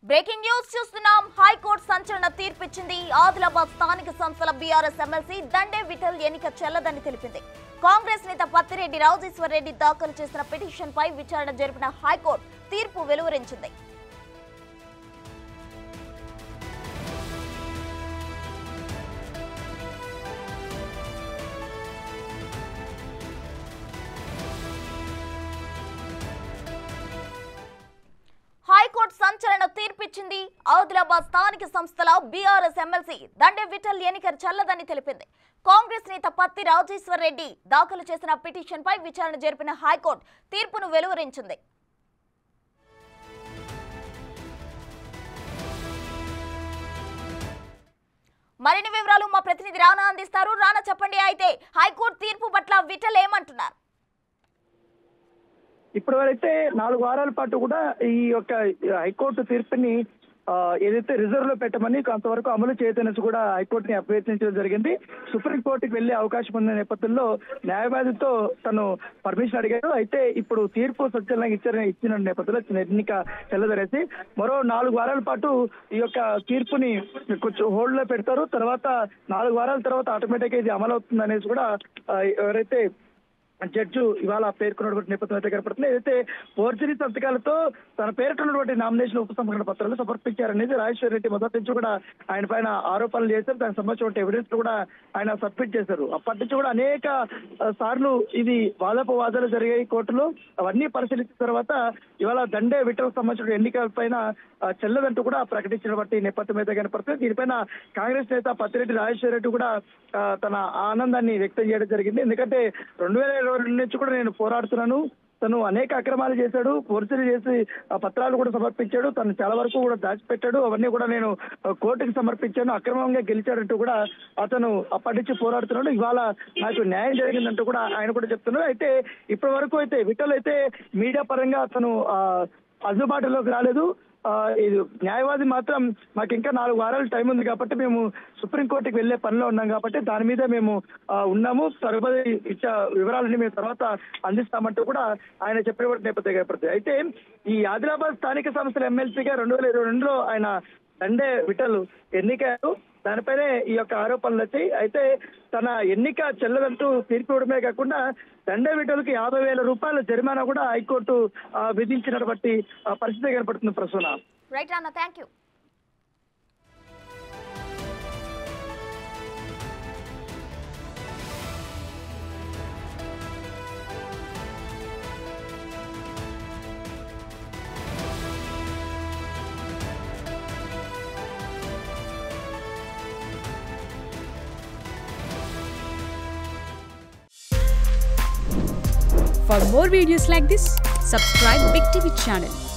breaking news చూస్తున్నాం high court సంచలన తీర్పిచ్చింది ఆదిలాబాద్ స్థానిక సంస్థల బీఆర్ఎస్ ఎమ్మెల్సీ దండే విఠల్ ఎన్నిక చెల్లదని తెలిపింది కాంగ్రెస్ నేత పత్తిరెడ్డి రాజేశ్వర్ రెడ్డి దాఖలు చేసిన పిటిషన్ పై విచారణ జరిపిన హైకోర్టు తీర్పు వెలువరించింది హైకోర్టు సంచలన తీర్పిచ్చింది ఆదిలాబాద్ స్థానిక సంస్థల బీఆర్ఎస్ ఎమ్మెల్సీ దండే విఠల్ ఎన్నిక చెల్లదని తెలిపింది కాంగ్రెస్ నేత పత్తి రాజేశ్వర్ రెడ్డి దాఖలు చేసిన పిటిషన్ పై విచారణ జరిపిన హైకోర్టు తీర్పును వెలువరించింది మరిన్ని వివరాలు మా ప్రతినిధి రానా అందిస్తారు రానా చెప్పండి అయితే హైకోర్టు తీర్పు పట్ల విఠల్ ఏమంటున్నారు ఇప్పటి వరైతే నాలుగు వారాల పాటు కూడా ఈ యొక్క హైకోర్టు తీర్పుని ఆ, ఏదైతే రిజర్వ్ లో పెట్టమని కొంతవరకు అమలు చేయతనేసి కూడా హైకోర్టుని అభ్యర్థించడం జరిగింది సుప్రీం కోర్టుకి వెళ్లే అవకాశం ఉన్న నేపథ్యంలో న్యాయవాదితో తను పర్మిషన్ అడిగారు అయితే ఇప్పుడు తీర్పు సంచలనంగా ఇచ్చిన ఇచ్చిన నేపథ్యంలో చిన్న ఎన్నిక చెల్లదరేసి మరో నాలుగు వారాల పాటు ఈ యొక్క తీర్పుని కొంచెం హోల్డ్ లో పెడతారు తర్వాత నాలుగు వారాల తర్వాత ఆటోమేటిక్ గా ఇది అమలు అవుతుంది అనేసి కూడా ఆ, ఎవరైతే జడ్జు ఇవాళ పేర్కొన్నటువంటి నేపథ్యం అయితే కనపడుతుంది ఏదైతే ఫోర్జరీ సంతకాలతో తన పేరిట ఉన్నటువంటి నామినేషన్ ఉపసంహరణ పత్రాలు సమర్పించారనేది రాజేశ్వర రెడ్డి మొదటి నుంచి కూడా ఆయన పైన ఆరోపణలు చేశారు దానికి సంబంధించిన ఎవిడెన్స్ కూడా ఆయన సబ్మిట్ చేశారు అప్పటి నుంచి కూడా అనేక ఆ, సార్లు ఇది వాదోపవాదాలు జరిగాయి కోర్టులో అవన్నీ పరిశీలించిన తర్వాత ఇవాళ దండే విటలకు సంబంధించిన ఎన్నికల పైన ఆ, చెల్లదంటూ కూడా ప్రకటించినటువంటి నేపథ్యం అయితే కనపడుతుంది దీనిపైన కాంగ్రెస్ నేత పత్తిరెడ్డి రాజేశ్వర రెడ్డి కూడా ఆ, తన ఆనందాన్ని వ్యక్తం చేయడం జరిగింది ఎందుకంటే రెండు వేల ఇరవై రెండు నుంచి కూడా నేను పోరాడుతున్నాను తను అనేక అక్రమాలు చేశాడు ఫోర్జరీ చేసి ఆ పత్రాలు కూడా సమర్పించాడు తను చాలా వరకు కూడా దాచిపెట్టాడు అవన్నీ కూడా నేను ఆ, కోర్టుకి సమర్పించాను అక్రమంగా గెలిచాడంటూ కూడా అతను అప్పటి నుంచి పోరాడుతున్నాడు ఇవాళ నాకు న్యాయం జరిగిందంటూ కూడా ఆయన కూడా చెప్తున్నాడు అయితే ఇప్పటి వరకు అయితే విఠల్ అయితే మీడియా పరంగా అతను ఆ, అందుబాటులోకి రాలేదు ఆ, ఇది న్యాయవాది మాత్రం మాకు ఇంకా నాలుగు వారాలు టైం ఉంది కాబట్టి మేము సుప్రీంకోర్టుకి వెళ్లే పనిలో ఉన్నాం కాబట్టి దాని మీద మేము ఆ, ఉన్నాము తదుపరి ఇచ్చే వివరాలని మేము తర్వాత అందిస్తామంటూ కూడా ఆయన చెప్పిన నేపథ్యం ఏర్పడుతుంది అయితే ఈ ఆదిలాబాద్ స్థానిక సంస్థల ఎమ్మెల్సీగా రెండు వేల ఇరవై రెండులో ఆయన దండే విటలు ఎన్నికయ్యారు దానిపైనే ఈ యొక్క ఆరోపణలు వచ్చాయి అయితే తన ఎన్నిక చెల్లదంటూ తీర్పు ఇవ్వడమే కాకుండా దండే విటలకు యాభై వేల రూపాయల జరిమానా కూడా హైకోర్టు ఆ, విధించినటువంటి ఆ, పరిస్థితి కనపడుతుంది Prasuna right Rana thank you For more videos like this, subscribe Big TV channel